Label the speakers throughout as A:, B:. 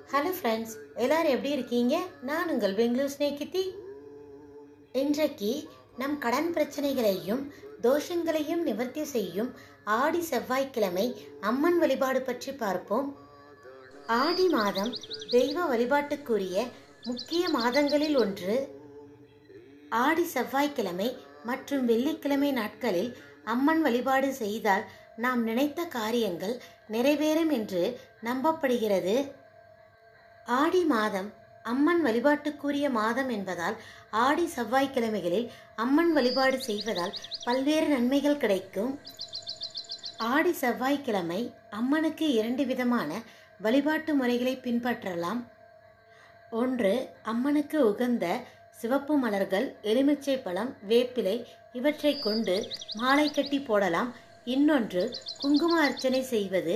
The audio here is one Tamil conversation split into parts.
A: ஹலோ ஃப்ரெண்ட்ஸ் எல்லாரும் எப்படி இருக்கீங்க நான் உங்கள் பெங்களூர் ஸ்நேகிதி இன்றைக்கு நம் கடன் பிரச்சனைகளையும் தோஷங்களையும் நிவர்த்தி செய்யும் ஆடி செவ்வாய்க்கிழமை அம்மன் வழிபாடு பற்றி பார்ப்போம் ஆடி மாதம் தெய்வ வழிபாட்டுக்குரிய முக்கிய மாதங்களில் ஒன்று ஆடி செவ்வாய்க்கிழமை மற்றும் வெள்ளிக்கிழமை நாட்களில் அம்மன் வழிபாடு செய்தால் நாம் நினைத்த காரியங்கள் நிறைவேறும் என்று நம்பப்படுகிறது ஆடி மாதம் அம்மன் வழிபாட்டுக்குரிய மாதம் என்பதால் ஆடி செவ்வாய்க்கிழமைகளில் அம்மன் வழிபாடு செய்வதால் பல்வேறு நன்மைகள் கிடைக்கும் ஆடி செவ்வாய்க்கிழமை அம்மனுக்கு இரண்டு விதமான வழிபாட்டு முறைகளை பின்பற்றலாம் ஒன்று அம்மனுக்கு உகந்த சிவப்பு மலர்கள் எலுமிச்சை பழம் வேப்பிலை இவற்றை கொண்டு மாலை கட்டி போடலாம் இன்னொன்று குங்கும அர்ச்சனை செய்வது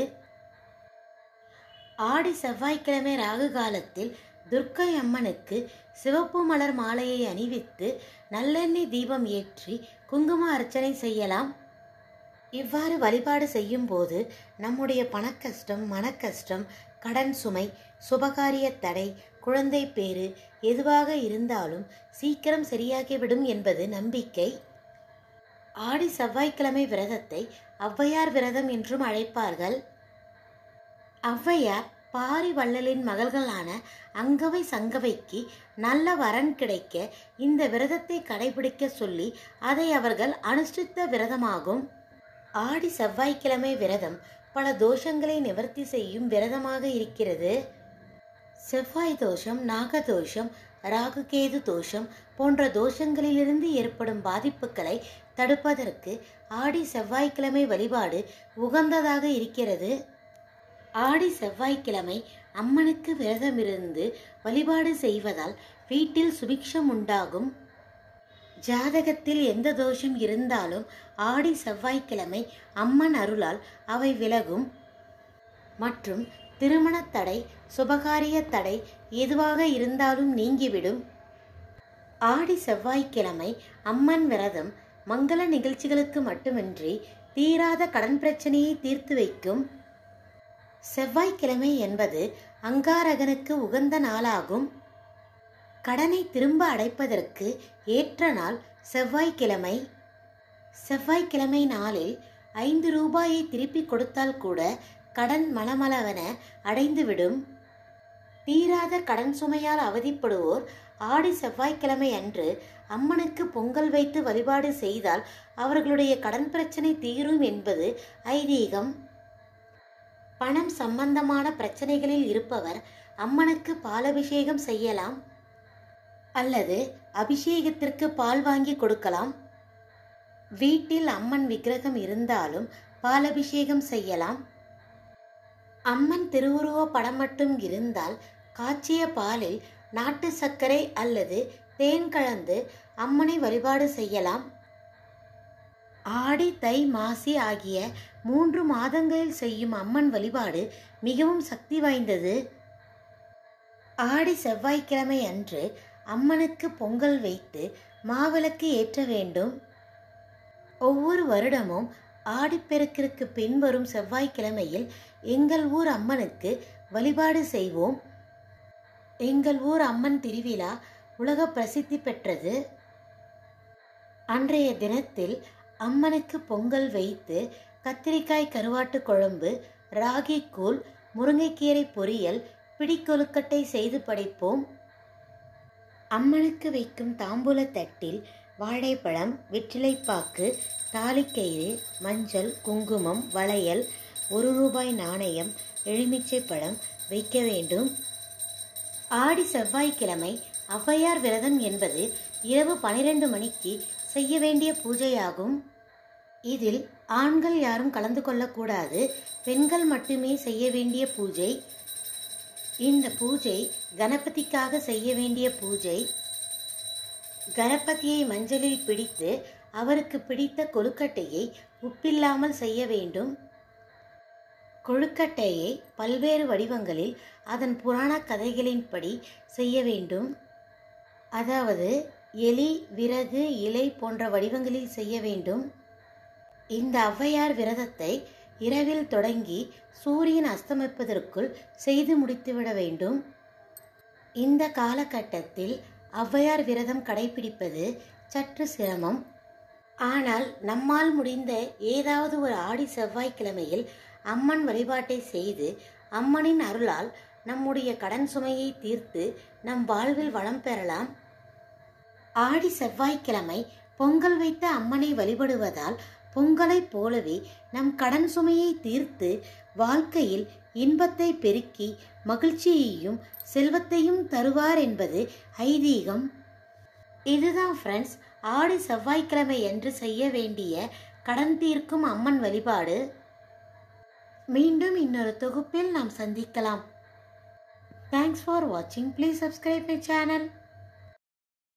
A: ஆடி செவ்வாய்க்கிழமை ராகு காலத்தில் துர்க்கை அம்மனுக்கு சிவப்பு மலர் மாலையை அணிவித்து நல்லெண்ணெய் தீபம் ஏற்றி குங்கும அர்ச்சனை செய்யலாம் இவ்வாறு வழிபாடு செய்யும் போது நம்முடைய பணக்கஷ்டம் மனக்கஷ்டம் கடன் சுமை சுபகாரிய தடை குழந்தை பேறு எதுவாக இருந்தாலும் சீக்கிரம் சரியாகிவிடும் என்பது நம்பிக்கை ஆடி செவ்வாய்க்கிழமை விரதத்தை ஔவையார் விரதம் என்றும் அழைப்பார்கள் ஔவையார் பாரி வள்ளலின் மகள்களான அங்கவை சங்கவைக்கு நல்ல வரன் கிடைக்க இந்த விரதத்தை கடைபிடிக்க சொல்லி அதை அவர்கள் அனுஷ்டித்த விரதமாகும் ஆடி செவ்வாய்க்கிழமை விரதம் பல தோஷங்களை நிவர்த்தி செய்யும் விரதமாக இருக்கிறது செவ்வாய் தோஷம் நாகதோஷம் ராகுகேது தோஷம் போன்ற தோஷங்களிலிருந்து ஏற்படும் பாதிப்புகளை தடுப்பதற்கு ஆடி செவ்வாய்க்கிழமை வழிபாடு உகந்ததாக இருக்கிறது ஆடி செவ்வாய்க்கிழமை அம்மனுக்கு விரதமிருந்து வழிபாடு செய்வதால் வீட்டில் சுபிக்ஷம் உண்டாகும் ஜாதகத்தில் எந்த தோஷம் இருந்தாலும் ஆடி செவ்வாய்க்கிழமை அம்மன் அருளால் அவை விலகும் மற்றும் திருமண தடை சுபகாரிய தடை எதுவாக இருந்தாலும் நீங்கிவிடும் ஆடி செவ்வாய்க்கிழமை அம்மன் விரதம் மங்கள நிகழ்ச்சிகளுக்கு மட்டுமின்றி தீராத கடன் பிரச்சனையை தீர்த்து வைக்கும் செவ்வாய்க்கிழமை என்பது அங்காரகனுக்கு உகந்த நாளாகும் கடனை திரும்ப அடைப்பதற்கு ஏற்ற நாள் செவ்வாய்க்கிழமை செவ்வாய்க்கிழமை நாளில் ஐந்து ரூபாயை திருப்பி கொடுத்தால் கூட கடன் மலமளவென அடைந்துவிடும் தீராத கடன் சுமையால் அவதிப்படுவோர் ஆடி செவ்வாய்க்கிழமை அன்று அம்மனுக்கு பொங்கல் வைத்து வழிபாடு செய்தால் அவர்களுடைய கடன் பிரச்சனை தீரும் என்பது ஐதீகம் பணம் சம்பந்தமான பிரச்சனைகளில் இருப்பவர் அம்மனுக்கு பாலபிஷேகம் செய்யலாம் அல்லது அபிஷேகத்திற்கு பால் வாங்கி கொடுக்கலாம் வீட்டில் அம்மன் விக்கிரகம் இருந்தாலும் பாலபிஷேகம் செய்யலாம் அம்மன் திருவுருவ படம் மட்டும் இருந்தால் காய்ச்சிய பாலில் நாட்டு சர்க்கரை அல்லது தேன் கலந்து அம்மனை வழிபாடு செய்யலாம் ஆடி தை மாசி ஆகிய மூன்று மாதங்களில் செய்யும் அம்மன் வழிபாடு மிகவும் சக்தி வாய்ந்தது ஆடி செவ்வாய்க்கிழமை அன்று அம்மனுக்கு பொங்கல் வைத்து மாவிளக்கு ஏற்ற வேண்டும் ஒவ்வொரு வருடமும் ஆடிப்பெருக்கிற்கு பின்வரும் செவ்வாய்க்கிழமையில் எங்கள் ஊர் அம்மனுக்கு வழிபாடு செய்வோம் எங்கள் ஊர் அம்மன் திருவிழா உலக பிரசித்தி பெற்றது அன்றைய தினத்தில் அம்மனுக்கு பொங்கல் வைத்து கத்திரிக்காய் கருவாட்டு குழம்பு ராகி கூழ் முருங்கைக்கீரை பொரியல் பிடிக்கொழுக்கட்டை செய்து படைப்போம் அம்மனுக்கு வைக்கும் தாம்பூல தட்டில் வாழைப்பழம் வெற்றிலைப்பாக்கு தாலிக்கயிறு மஞ்சள் குங்குமம் வளையல் ஒரு ரூபாய் நாணயம் எலுமிச்சை பழம் வைக்க வேண்டும் ஆடி செவ்வாய்க்கிழமை ஔவையார் விரதம் என்பது இரவு பனிரெண்டு மணிக்கு செய்ய வேண்டிய பூஜையாகும் இதில் ஆண்கள் யாரும் கலந்து கொள்ளக்கூடாது பெண்கள் மட்டுமே செய்ய வேண்டிய பூஜை இந்த பூஜை கணபதிக்காக செய்ய வேண்டிய பூஜை கணபதியை மஞ்சளில் பிடித்து அவருக்கு பிடித்த கொழுக்கட்டையை உப்பில்லாமல் செய்ய வேண்டும் கொழுக்கட்டையை பல்வேறு வடிவங்களில் அதன் புராண கதைகளின்படி செய்ய வேண்டும் அதாவது எலி விறகு இலை போன்ற வடிவங்களில் செய்ய வேண்டும் இந்த ஔவையார் விரதத்தை இரவில் தொடங்கி சூரியன் அஸ்தமிப்பதற்குள் செய்து முடித்துவிட வேண்டும் இந்த காலகட்டத்தில் ஔவையார் விரதம் கடைபிடிப்பது சற்று சிரமம் ஆனால் நம்மால் முடிந்த ஏதாவது ஒரு ஆடி செவ்வாய்க்கிழமையில் அம்மன் வழிபாட்டை செய்து அம்மனின் அருளால் நம்முடைய கடன் சுமையை தீர்த்து நம் வாழ்வில் வளம் பெறலாம் ஆடி செவ்வாய்க்கிழமை பொங்கல் வைத்த அம்மனை வழிபடுவதால் பொங்கலைப் போலவே நம் கடன் சுமையை தீர்த்து வாழ்க்கையில் இன்பத்தை பெருக்கி மகிழ்ச்சியையும் செல்வத்தையும் தருவார் என்பது ஐதீகம் இதுதான் ஃப்ரெண்ட்ஸ் ஆடி செவ்வாய்க்கிழமை என்று செய்ய வேண்டிய கடன் தீர்க்கும் அம்மன் வழிபாடு மீண்டும் இன்னொரு தொகுப்பில் நாம் சந்திக்கலாம் தேங்க்ஸ் ஃபார் வாட்சிங் ப்ளீஸ் சப்ஸ்கிரைப் மை சேனல்